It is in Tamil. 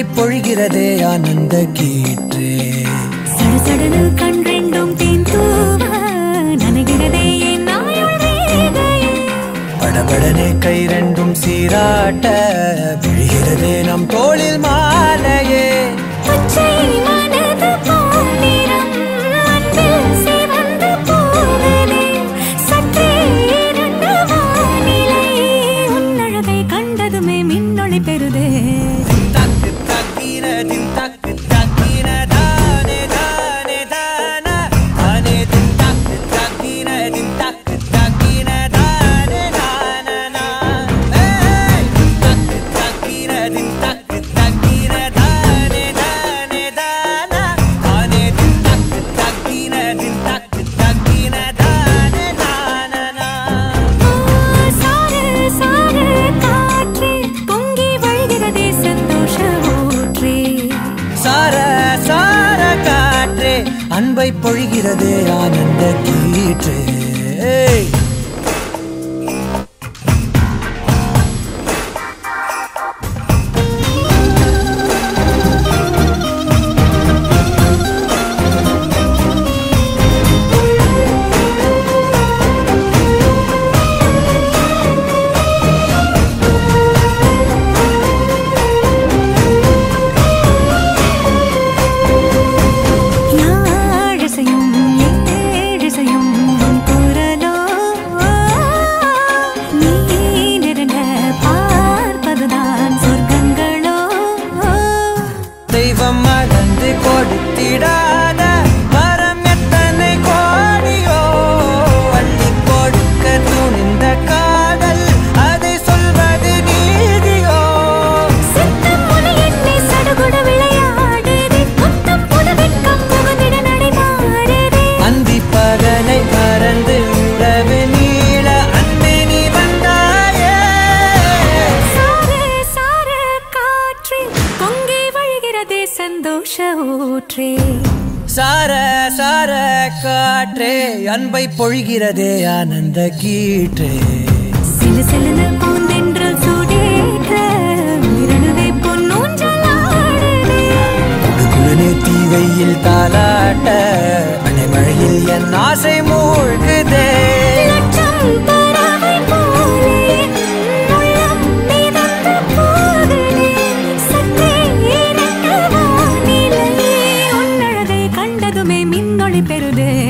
பொழிகிறதே ஆனந்த கீற்றே சடசடனு கண் ரெண்டும் தேன் தூவ நனைகிறதே என் நாயுள் ரேகையே படபடனே கை ரெண்டும் சீராட்ட விழுகிறதே நம் தோளில் மாலையே பச்சை மனது பாண்டிரம் அன்பில் சிவந்து போகுதே சற்றே இரண்டு வானிலை உன்னழகை கண்டதுமே மின்னொளி பெறுதே தக்கு தக்கின தின் தக்கு தக்கின தானே தானே தானா தானே தின் தக்கு தக்கின தின் தக்கு தக்கின தானே தானா ஏய் தக்கு தக்கின தின் தக்கு தக்கின தானே தானே தானா தானே தின் தக்கு தக்கின தின் தக்கு தக்கின தானே தானா சாரு சாரு காற்றே பொங்கி வழிகிறதே சந்தோஷ ஊற்றே சார சார காற்றே அன்பை பொழிகிறதே ஆனந்த கீற்றே ஏய். யாழிசையும் ஏழிசையும் உன் குரலோ நீ நிரண்ட பார்ப்பதுதான் சொர்க்கங்களோ தெய்வம் மறந்து கொடுத்திடாத வரம் எத்தனை கோடியோ அள்ளி கொடுக்க துணிந்த காதல் அதை சொல்வது நீதியோ சித்தம் முனை என்னை சடுகுடு விளையாடுதே முத்தம் புது வெட்கம் புகுந்திட நடைமாறுதே அந்தி பகலை மறந்து உறவு நீள அன்பே நீ வந்தாயே சாரே சாரே காற்றே பொங்கி வழிகிறதே சந்தோஷ ஊற்றே சார சார காற்றே அன்பை பொழிகிறதே ஆனந்த கீற்றே சிலு சிலுன பூந்தென்றல் சூடேற்ற உயிரணுவை பொன்னூஞ்சலாடுதே குடுகுடுனே தீவையில் தாலாட்ட அடைமழையில் என் ஆசை மூழ்குதே லட்சம் பறவை போலே உள்ளம் மிதந்து போகுதே சற்றே இரண்டு வானிலை உன்னழகை கண்டதுமே மின்னொளி பெறுதே